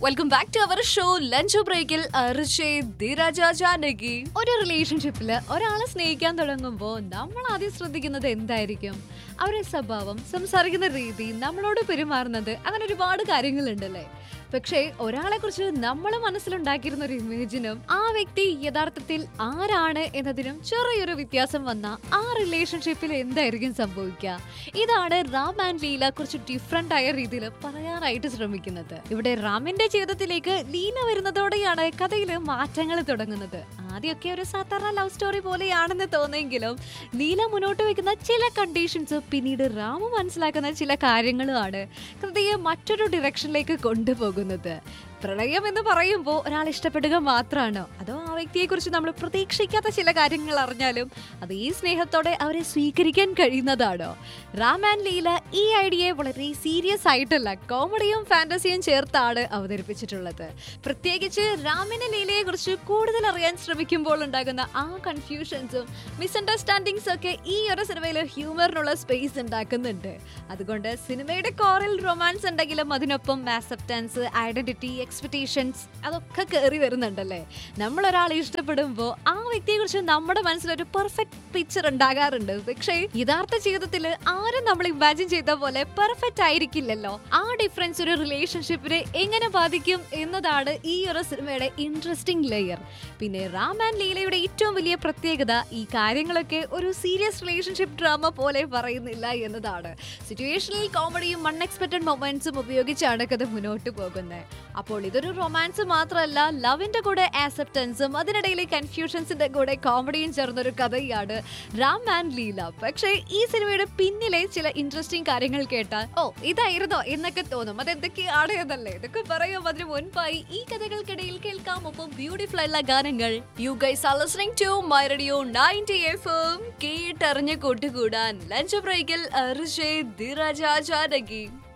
welcome back to our show lunch ബ്രേക്കിൽ ജാനകി ഒരു റിലേഷൻഷിപ്പിൽ ഒരാളെ സ്നേഹിക്കാൻ തുടങ്ങുമ്പോൾ നമ്മൾ ആദ്യം ശ്രദ്ധിക്കുന്നത് എന്തായിരിക്കും അവരുടെ സ്വഭാവം സംസാരിക്കുന്ന രീതി നമ്മളോട് പെരുമാറുന്നത് അങ്ങനെ ഒരുപാട് കാര്യങ്ങളുണ്ടല്ലേ പക്ഷേ ഒരാളെ കുറിച്ച് നമ്മൾ മനസ്സിലുണ്ടാക്കിയിരുന്ന ഒരു ഇമേജിനും ആ വ്യക്തി യഥാർത്ഥത്തിൽ ആരാണ് എന്നതിനും ചെറിയൊരു വ്യത്യാസം വന്ന ആ റിലേഷൻഷിപ്പിൽ എന്തായിരിക്കും സംഭവിക്കുക ഇതാണ് റാം ആൻഡ് ലീല കുറച്ച് ഡിഫറെന്റ് ആയ രീതിയിൽ പറയാനായിട്ട് ശ്രമിക്കുന്നത് ഇവിടെ റാമിന്റെ ജീവിതത്തിലേക്ക് ലീല വരുന്നതോടെയാണ് കഥയിൽ മാറ്റങ്ങൾ തുടങ്ങുന്നത് ആദ്യമൊക്കെ ഒരു സാധാരണ ലവ് സ്റ്റോറി പോലെയാണെന്ന് തോന്നിയെങ്കിലും ലീല മുന്നോട്ട് വെക്കുന്ന ചില കണ്ടീഷൻസ് പിന്നീട് റാമു മനസ്സിലാക്കുന്ന ചില കാര്യങ്ങളുമാണ് കൃതിയെ മറ്റൊരു ഡിറക്ഷനിലേക്ക് കൊണ്ടുപോകുന്നത് പ്രണയം എന്ന് പറയുമ്പോൾ ഒരാൾ ഇഷ്ടപ്പെടുക മാത്രമാണോ അതോ ആ വ്യക്തിയെക്കുറിച്ച് നമ്മൾ പ്രതീക്ഷിക്കാത്ത ചില കാര്യങ്ങൾ അറിഞ്ഞാലും അത് ഈ സ്നേഹത്തോടെ അവരെ സ്വീകരിക്കാൻ കഴിയുന്നതാണോ റാം ആൻഡ് ലീല ഈ ഐഡിയയെ വളരെ സീരിയസ് ആയിട്ടല്ല കോമഡിയും ഫാന്റസിയും ചേർത്താണ് അവതരിപ്പിച്ചിട്ടുള്ളത് പ്രത്യേകിച്ച് രാമിന് ലീലയെ കുറിച്ച് കൂടുതൽ അറിയാൻ ശ്രമിക്കുമ്പോൾ ഉണ്ടാകുന്ന ആ കൺഫ്യൂഷൻസും മിസ്അണ്ടർസ്റ്റാൻഡിങ്സും ഒക്കെ ഈ ഒരു സിനിമയിൽ ഹ്യൂമറിനുള്ള സ്പേസ് ഉണ്ടാക്കുന്നുണ്ട് അതുകൊണ്ട് സിനിമയുടെ കോറിൽ റൊമാൻസ് ഉണ്ടെങ്കിലും അതിനൊപ്പം ആക്സെപ്റ്റൻസ് ഐഡന്റിറ്റി എക്സ്പെക്ടേഷൻസ് അതൊക്കെ കയറി വരുന്നുണ്ടല്ലേ നമ്മൾ ഒരാളെ ഇഷ്ടപ്പെടുമ്പോൾ ആ വ്യക്തിയെക്കുറിച്ച് നമ്മുടെ മനസ്സിലൊരു പെർഫെക്റ്റ് പിക്ചർ ഉണ്ടാകാറുണ്ട് പക്ഷേ യഥാർത്ഥ ജീവിതത്തിൽ ആരും നമ്മൾ ഇമാജിൻ ചെയ്ത പോലെ പെർഫെക്റ്റ് ആയിരിക്കില്ലല്ലോ ആ ഡിഫറൻസ് ഒരു റിലേഷൻഷിപ്പിനെ എങ്ങനെ ബാധിക്കും എന്നതാണ് ഈ ഒരു സിനിമയുടെ ഇൻട്രസ്റ്റിംഗ് ലെയർ പിന്നെ റാം ആൻഡ് ലീലയുടെ ഏറ്റവും വലിയ പ്രത്യേകത ഈ കാര്യങ്ങളൊക്കെ ഒരു സീരിയസ് റിലേഷൻഷിപ്പ് ഡ്രാമ പോലെ പറയുന്നില്ല എന്നതാണ് സിറ്റുവേഷണൽ കോമഡിയും അൺഎക്സ്പെക്ടഡ് മൊമെന്റ്സും ഉപയോഗിച്ചാണ് കഥ മുന്നോട്ട് പോകുന്നത് അപ്പോൾ ഇതൊരു റൊമാൻസ് മാത്രമല്ല ലവിന്റെ കൂടെ ആക്സെപ്റ്റൻസും അതിനിടയിലെ കൺഫ്യൂഷൻസിന്റെ കൂടെ കോമഡിയും ചേർന്നൊരു കഥയാണ് റാം ആൻഡ് ലീല പക്ഷേ ഈ സിനിമയുടെ പിന്നിലെ ചില ഇൻട്രസ്റ്റിംഗ് കാര്യങ്ങൾ കേട്ടാൽ ഓ ഇതായിരുന്നോ എന്നൊക്കെ തോന്നും അതെന്തൊക്കെയാണ് എന്നല്ലേ ഇതൊക്കെ പറയും അതിന് മുൻപായി ഈ കഥകൾക്കിടയിൽ കേൾക്കാം ഒപ്പം ബ്യൂട്ടിഫുൾ ആയിട്ടുള്ള ഗാനങ്ങൾ you guys are listening to my radio 90 FM കേട്ടറിഞ്ഞ് കൂട്ടുകൂടാൻ ലഞ്ച് ബ്രേക്കിൽ അർഷേ ധിരജ ജാനകി